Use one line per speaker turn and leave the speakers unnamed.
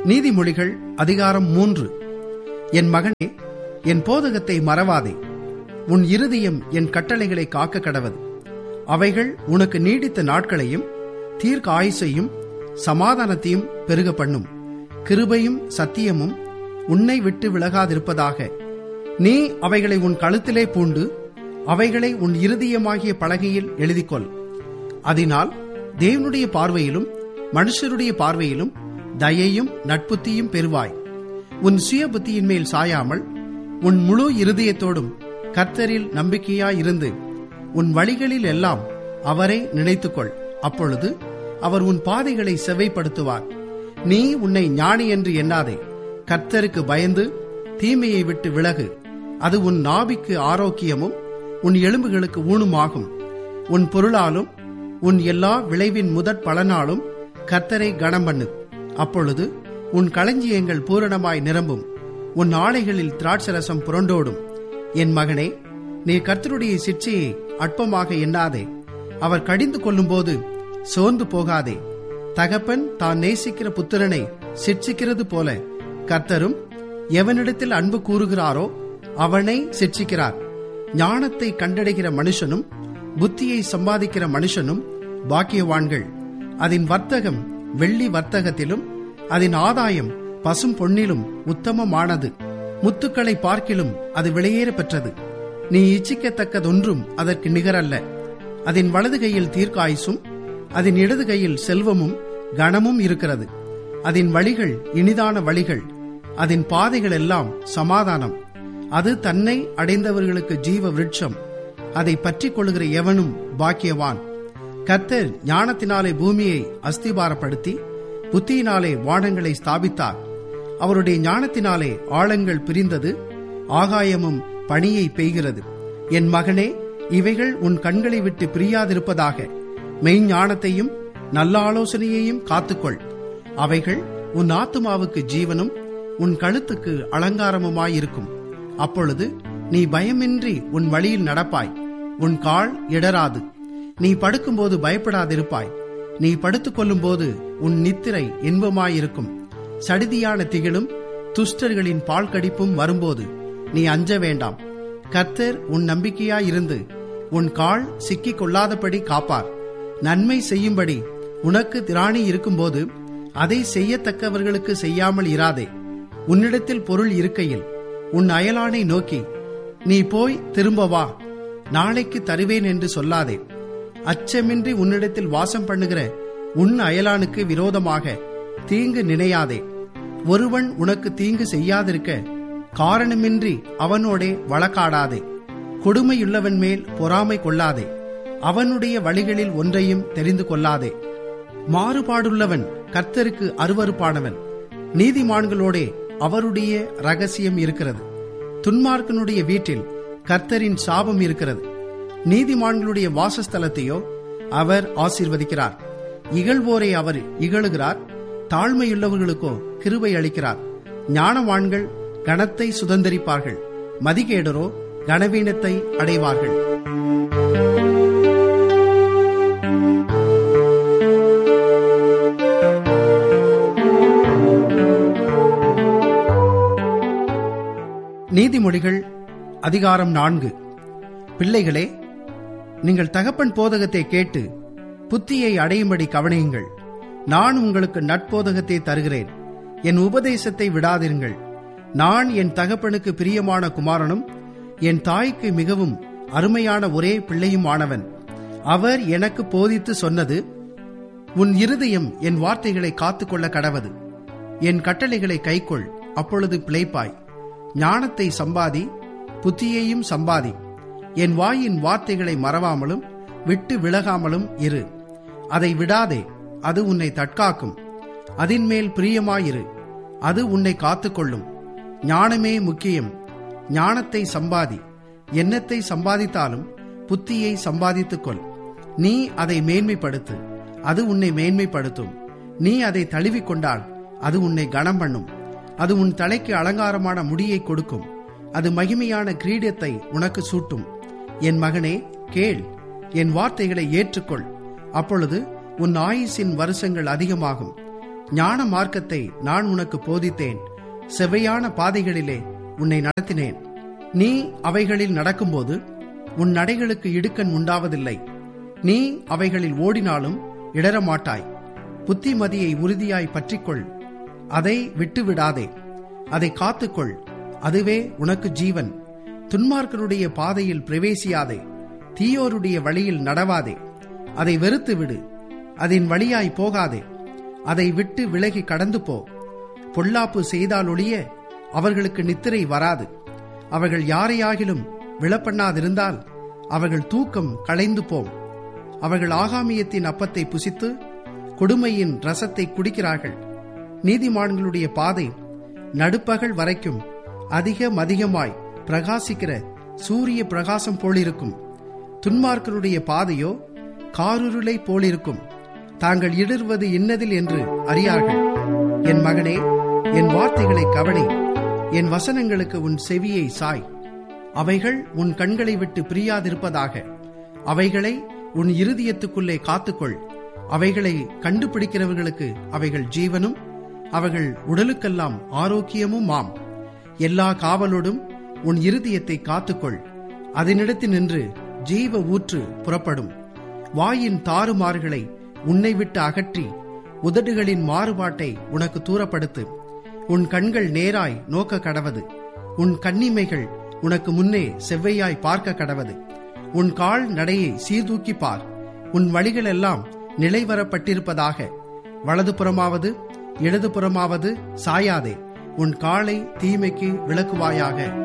நீதிமொழிகள் அதிகாரம் மூன்று என் மகனே என் போதகத்தை மறவாதே உன் இருதயம் என் கட்டளைகளை காக்க கடவது அவைகள் உனக்கு நீடித்த நாட்களையும் தீர்க்க ஆயுசையும் சமாதானத்தையும் பெருக பண்ணும் கிருபையும் சத்தியமும் உன்னை விட்டு விலகாதிருப்பதாக நீ அவைகளை உன் கழுத்திலே பூண்டு அவைகளை உன் இருதயமாகிய பலகையில் எழுதிக்கொள் அதனால் தேவனுடைய பார்வையிலும் மனுஷருடைய பார்வையிலும் தயையும் நட்புத்தியும் பெறுவாய் உன் சுய புத்தியின் மேல் சாயாமல் உன் முழு இருதயத்தோடும் கர்த்தரில் நம்பிக்கையாயிருந்து உன் வழிகளில் எல்லாம் அவரை நினைத்துக்கொள் அப்பொழுது அவர் உன் பாதைகளை செவைப்படுத்துவார் நீ உன்னை ஞானி என்று எண்ணாதே கர்த்தருக்கு பயந்து தீமையை விட்டு விலகு அது உன் நாபிக்கு ஆரோக்கியமும் உன் எலும்புகளுக்கு ஊனுமாகும் உன் பொருளாலும் உன் எல்லா விளைவின் முதற் பலனாலும் கர்த்தரை கனம் பண்ணு அப்பொழுது உன் களஞ்சியங்கள் பூரணமாய் நிரம்பும் உன் ஆலைகளில் திராட்சரசம் புரண்டோடும் என் மகனே நீ கர்த்தருடைய சிற்சையை அற்பமாக எண்ணாதே அவர் கடிந்து கொள்ளும்போது சோர்ந்து போகாதே தகப்பன் தான் நேசிக்கிற புத்திரனை சிற்சிக்கிறது போல கர்த்தரும் எவனிடத்தில் அன்பு கூறுகிறாரோ அவனை சிற்சிக்கிறார் ஞானத்தை கண்டடைகிற மனுஷனும் புத்தியை சம்பாதிக்கிற மனுஷனும் பாக்கியவான்கள் அதன் வர்த்தகம் வெள்ளி வர்த்தகத்திலும் அதன் ஆதாயம் பசும் பொன்னிலும் உத்தமமானது முத்துக்களை பார்க்கிலும் அது விலையேற பெற்றது நீ இச்சிக்கத்தக்கதொன்றும் அதற்கு நிகரல்ல அதன் வலது கையில் தீர்க்காயுசும் அதன் இடது கையில் செல்வமும் கனமும் இருக்கிறது அதன் வழிகள் இனிதான வழிகள் அதன் பாதைகள் எல்லாம் சமாதானம் அது தன்னை அடைந்தவர்களுக்கு ஜீவ விருட்சம் அதை பற்றி கொள்ளுகிற எவனும் பாக்கியவான் கர்த்தர் ஞானத்தினாலே பூமியை அஸ்திபாரப்படுத்தி புத்தியினாலே வானங்களை ஸ்தாபித்தார் அவருடைய ஞானத்தினாலே ஆழங்கள் பிரிந்தது ஆகாயமும் பணியை பெய்கிறது என் மகனே இவைகள் உன் கண்களை விட்டு பிரியாதிருப்பதாக மெய்ஞானத்தையும் நல்ல ஆலோசனையையும் காத்துக்கொள் அவைகள் உன் ஆத்துமாவுக்கு ஜீவனும் உன் கழுத்துக்கு அலங்காரமுமாயிருக்கும் அப்பொழுது நீ பயமின்றி உன் வழியில் நடப்பாய் உன் கால் இடராது நீ படுக்கும்போது பயப்படாதிருப்பாய் நீ படுத்துக் கொள்ளும்போது உன் நித்திரை இன்பமாயிருக்கும் சடிதியான திகிலும் துஷ்டர்களின் பால் கடிப்பும் வரும்போது நீ அஞ்ச வேண்டாம் கர்த்தர் உன் நம்பிக்கையாயிருந்து உன் கால் சிக்கிக் கொள்ளாதபடி காப்பார் நன்மை செய்யும்படி உனக்கு திராணி இருக்கும்போது அதை செய்யத்தக்கவர்களுக்கு செய்யாமல் இராதே உன்னிடத்தில் பொருள் இருக்கையில் உன் அயலானை நோக்கி நீ போய் திரும்ப வா நாளைக்கு தருவேன் என்று சொல்லாதே அச்சமின்றி உன்னிடத்தில் வாசம் பண்ணுகிற உன் அயலானுக்கு விரோதமாக தீங்கு நினையாதே ஒருவன் உனக்கு தீங்கு செய்யாதிருக்க காரணமின்றி அவனோடே வழக்காடாதே கொடுமையுள்ளவன் மேல் பொறாமை கொள்ளாதே அவனுடைய வழிகளில் ஒன்றையும் தெரிந்து கொள்ளாதே மாறுபாடுள்ளவன் கர்த்தருக்கு அருவறுப்பானவன் நீதிமான்களோடே அவருடைய ரகசியம் இருக்கிறது துன்மார்க்கனுடைய வீட்டில் கர்த்தரின் சாபம் இருக்கிறது நீதிமான்களுடைய வாசஸ்தலத்தையோ அவர் ஆசீர்வதிக்கிறார் இகழ்வோரை அவர் இகழுகிறார் தாழ்மையுள்ளவர்களுக்கோ கிருபை அளிக்கிறார் ஞானவான்கள் கணத்தை சுதந்திரிப்பார்கள் மதிகேடரோ கனவீனத்தை அடைவார்கள் நீதிமொழிகள் அதிகாரம் நான்கு பிள்ளைகளே நீங்கள் தகப்பன் போதகத்தை கேட்டு புத்தியை அடையும்படி கவனியுங்கள் நான் உங்களுக்கு நட்போதகத்தை தருகிறேன் என் உபதேசத்தை விடாதிருங்கள் நான் என் தகப்பனுக்கு பிரியமான குமாரனும் என் தாய்க்கு மிகவும் அருமையான ஒரே பிள்ளையும் ஆனவன் அவர் எனக்கு போதித்து சொன்னது உன் இருதயம் என் வார்த்தைகளை காத்துக்கொள்ள கடவது என் கட்டளைகளை கைக்கொள் அப்பொழுது பிழைப்பாய் ஞானத்தை சம்பாதி புத்தியையும் சம்பாதி என் வாயின் வார்த்தைகளை மறவாமலும் விட்டு விலகாமலும் இரு அதை விடாதே அது உன்னை தற்காக்கும் அதின் மேல் பிரியமாயிரு அது உன்னை காத்துக்கொள்ளும் ஞானமே முக்கியம் ஞானத்தை சம்பாதி எண்ணத்தை சம்பாதித்தாலும் புத்தியை சம்பாதித்துக்கொள் நீ அதை மேன்மைப்படுத்து அது உன்னை மேன்மைப்படுத்தும் நீ அதை தழுவிக்கொண்டால் அது உன்னை கனம் பண்ணும் அது உன் தலைக்கு அலங்காரமான முடியை கொடுக்கும் அது மகிமையான கிரீடத்தை உனக்கு சூட்டும் என் மகனே கேள் என் வார்த்தைகளை ஏற்றுக்கொள் அப்பொழுது உன் ஆயுசின் வருஷங்கள் அதிகமாகும் ஞான மார்க்கத்தை நான் உனக்கு போதித்தேன் செவ்வையான பாதைகளிலே உன்னை நடத்தினேன் நீ அவைகளில் நடக்கும்போது உன் நடைகளுக்கு இடுக்கண் உண்டாவதில்லை நீ அவைகளில் ஓடினாலும் இடரமாட்டாய் புத்திமதியை உறுதியாய் பற்றிக்கொள் அதை விட்டுவிடாதே அதை காத்துக்கொள் அதுவே உனக்கு ஜீவன் துன்மார்க்கருடைய பாதையில் பிரவேசியாதே தீயோருடைய வழியில் நடவாதே அதை வெறுத்து விடு அதன் வழியாய் போகாதே அதை விட்டு விலகி கடந்து போ பொல்லாப்பு செய்தாலொழிய அவர்களுக்கு நித்திரை வராது அவர்கள் யாரையாகிலும் விழப்பண்ணாதிருந்தால் அவர்கள் தூக்கம் களைந்து போம் அவர்கள் ஆகாமியத்தின் அப்பத்தை புசித்து கொடுமையின் ரசத்தை குடிக்கிறார்கள் நீதிமான்களுடைய பாதை நடுப்பகல் வரைக்கும் அதிகம் அதிகமாய் பிரகாசிக்கிற சூரிய பிரகாசம் போலிருக்கும் துன்மார்க்கருடைய பாதையோ காருருளை போலிருக்கும் தாங்கள் இடர்வது இன்னதில் என்று அறியார்கள் என் மகனே என் வார்த்தைகளை கவனி என் வசனங்களுக்கு உன் செவியை சாய் அவைகள் உன் கண்களை விட்டு பிரியாதிருப்பதாக அவைகளை உன் இருதயத்துக்குள்ளே காத்துக்கொள் அவைகளை கண்டுபிடிக்கிறவர்களுக்கு அவைகள் ஜீவனும் அவைகள் உடலுக்கெல்லாம் ஆரோக்கியமும் ஆம் எல்லா காவலோடும் உன் இருதயத்தை காத்துக்கொள் அதனிடத்தில் நின்று ஜீவ ஊற்று புறப்படும் வாயின் தாறுமாறுகளை உன்னை விட்டு அகற்றி உதடுகளின் மாறுபாட்டை உனக்கு தூரப்படுத்து உன் கண்கள் நேராய் நோக்க கடவது உன் கண்ணிமைகள் உனக்கு முன்னே செவ்வையாய் பார்க்க கடவது உன் கால் நடையை சீர்தூக்கி பார் உன் வழிகளெல்லாம் நிலைவரப்பட்டிருப்பதாக வலதுபுறமாவது இடதுபுறமாவது சாயாதே உன் காலை தீமைக்கு விளக்குவாயாக